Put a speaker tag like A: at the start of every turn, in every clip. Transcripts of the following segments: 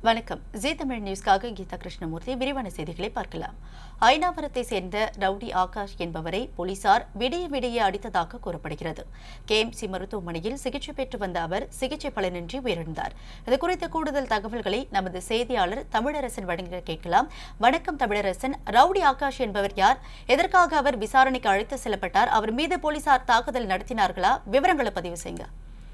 A: வணக்கம் ஜி தமிழ் நியூஸ்க்காக கீதா கிருஷ்ணமூர்த்தி விரிவான செய்திகளை பார்க்கலாம் ஐநாவரத்தை சேர்ந்த ரவுடி ஆகாஷ் என்பவரை போலீசார் விடிய விடிய அடித்ததாக கூறப்படுகிறது கேஎம்சி மருத்துவமனையில் சிகிச்சை பெற்று வந்த அவர் சிகிச்சை பலனின்றி உயிரிழந்தார் இது குறித்த கூடுதல் தகவல்களை நமது செய்தியாளர் தமிழரசன் வழங்க கேட்கலாம் வணக்கம் தமிழரசன் ரவுடி ஆகாஷ் என்பவர் யார் எதற்காக அவர் விசாரணைக்கு அழைத்து செல்லப்பட்டார் அவர் மீது போலீசார் தாக்குதல் நடத்தினார்களா விவரங்களை பதிவு செய்யுங்க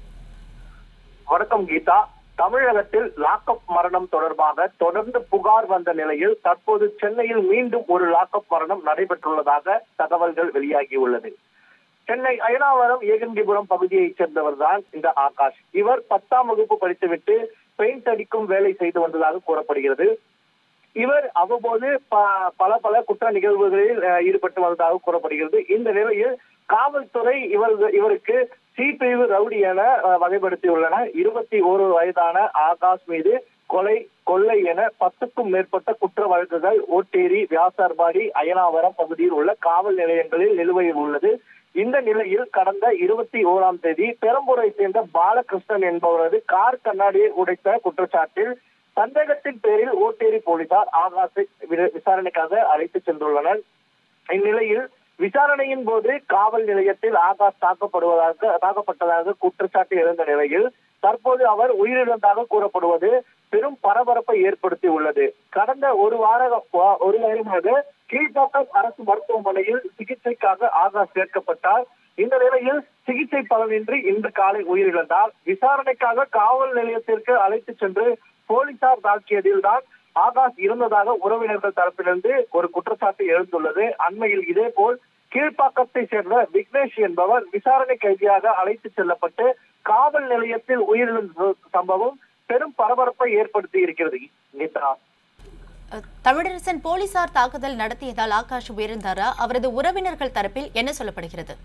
B: வணக்கம் கீதா தமிழகத்தில் லாக்அப் மரணம் தொடர்பாக தொடர்ந்து புகார் வந்த நிலையில் தற்போது சென்னையில் மீண்டும் ஒரு லாக்அப் மரணம் நடைபெற்றுள்ளதாக தகவல்கள் வெளியாகியுள்ளது சென்னை அயனாவரம் ஏகண்டிபுரம் பகுதியைச் சேர்ந்தவர் தான் இந்த ஆகாஷ் இவர் பத்தாம் வகுப்பு படித்துவிட்டு பெயிண்ட் அடிக்கும் வேலை செய்து வந்ததாக கூறப்படுகிறது இவர் அவ்வப்போது ப- பல பல குற்ற நிகழ்வுகளில் அஹ், ஈடுபட்டு வந்ததாக கூறப்படுகிறது இந்த நிலையில் காவல்துறை இவர் இவருக்கு சி பிரிவு ரவுடி என அஹ், வகைப்படுத்தியுள்ளன இருபத்தி ஒரு வயதான ஆகாஷ் மீது கொலை கொள்ளை என பத்துக்கும் மேற்பட்ட குற்ற வழக்குகள் ஓட்டேரி வியாசார்பாடி அயனாவரம் பகுதியில் உள்ள காவல் நிலையங்களில் நிலுவையில் உள்ளது இந்த நிலையில் கடந்த இருபத்தி ஓராம் தேதி பெரம்பூரை சேர்ந்த பாலகிருஷ்ணன் என்பவரது கார் கண்ணாடியை உடைத்த குற்றச்சாட்டில் சந்தேகத்தின் பேரில் ஓட்டேரி போலீசார் ஆகாஷை வி- விசாரணைக்காக அழைத்து சென்றுள்ளனர் இந்நிலையில் விசாரணையின் போது காவல் நிலையத்தில் ஆகாஷ் தாக்கப்படுவதாக தாக்கப்பட்டதாக குற்றச்சாட்டு எழுந்த நிலையில் தற்போது அவர் உயிரிழந்ததாக கூறப்படுவது பெரும் பரபரப்பை ஏற்படுத்தி உள்ளது கடந்த ஒரு வார ஒரு வாரமாக கீழ்ப்பாக்கம் அரசு மருத்துவமனையில் சிகிச்சைக்காக ஆகாஷ் சேர்க்கப்பட்டார் இந்த நிலையில் சிகிச்சை பலனின்றி இன்று காலை உயிரிழந்தார் விசாரணைக்காக காவல் நிலையத்திற்கு அழைத்து சென்று போலீசார் தாக்கியதில் தான் ஆகாஷ் இருந்ததாக உறவினர்கள் தரப்பிலிருந்து ஒரு குற்றச்சாட்டு எழுந்துள்ளது அண்மையில் இதேபோல் கீழ்ப்பாக்கத்தை சேர்ந்த விக்னேஷ் என்பவர் விசாரணை கைதியாக அழைத்து செல்லப்பட்டு காவல் நிலையத்தில் உயிரிழந்த சம்பவம் பெரும் பரபரப்பை ஏற்படுத்தி இருக்கிறது கீதா
A: அஹ், தமிழரசன் போலீசார் தாக்குதல் நடத்தியதால் ஆகாஷ் உயிரிழந்தாரா அவரது உறவினர்கள் தரப்பில் என்ன சொல்லப்படுகிறது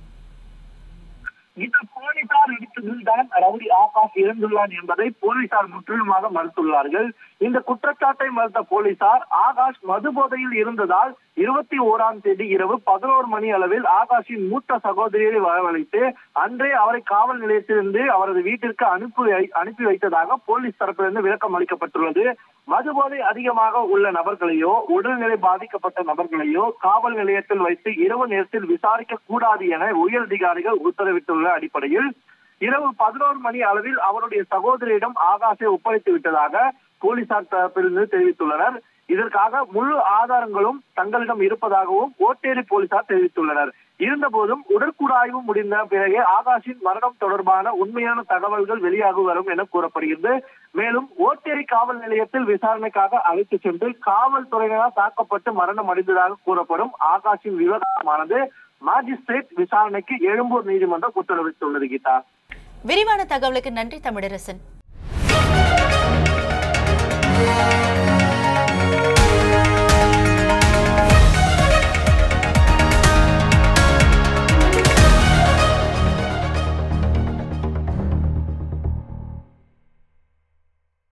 B: இந்த போலீசார் இடத்தில் தான் ரவுடி ஆகாஷ் இறந்துள்ளான் என்பதை போலீசார் முற்றிலுமாக மறுத்துள்ளார்கள் இந்த குற்றச்சாட்டை மறுத்த போலீசார் ஆகாஷ் மது போதையில் இருந்ததால் இருபத்தி ஓராம் தேதி இரவு பதினோரு மணி அளவில் ஆகாஷின் மூத்த சகோதரியை வரவழைத்து அன்றே அவரை காவல் நிலையத்திலிருந்து அவரது வீட்டிற்கு அனுப்பி வை- அனுப்பி வைத்ததாக போலீஸ் தரப்பிலிருந்து விளக்கம் அளிக்கப்பட்டுள்ளது மதுபோதை அதிகமாக உள்ள நபர்களையோ உடல்நிலை பாதிக்கப்பட்ட நபர்களையோ காவல் நிலையத்தில் வைத்து இரவு நேரத்தில் விசாரிக்க கூடாது என உயரதிகாரிகள் உத்தரவிட்டுள்ள அடிப்படையில் இரவு பதினோரு மணி அளவில் அவருடைய சகோதரியிடம் ஆகாஷை ஒப்படைத்து விட்டதாக போலீசார் தரப்பிலிருந்து தெரிவித்துள்ளனர் இதற்காக முழு ஆதாரங்களும் தங்களிடம் இருப்பதாகவும் ஓட்டேரி போலீசார் தெரிவித்துள்ளனர் இருந்தபோதும் உடற்கூடாய்வு முடிந்த பிறகே ஆகாஷின் மரணம் தொடர்பான உண்மையான தகவல்கள் வெளியாக வரும் என கூறப்படுகிறது மேலும் ஓட்டேரி காவல் நிலையத்தில் விசாரணைக்காக அழைத்து சென்று காவல்துறையினரால் தாக்கப்பட்டு மரணம் அடைந்ததாக கூறப்படும் ஆகாஷின் விவகாரமானது மாஜிஸ்ட்ரேட் விசாரணைக்கு எழும்பூர் நீதிமன்றம் உத்தரவிட்டுள்ளது கீதா
A: விரிவான தகவலுக்கு நன்றி தமிழரசன்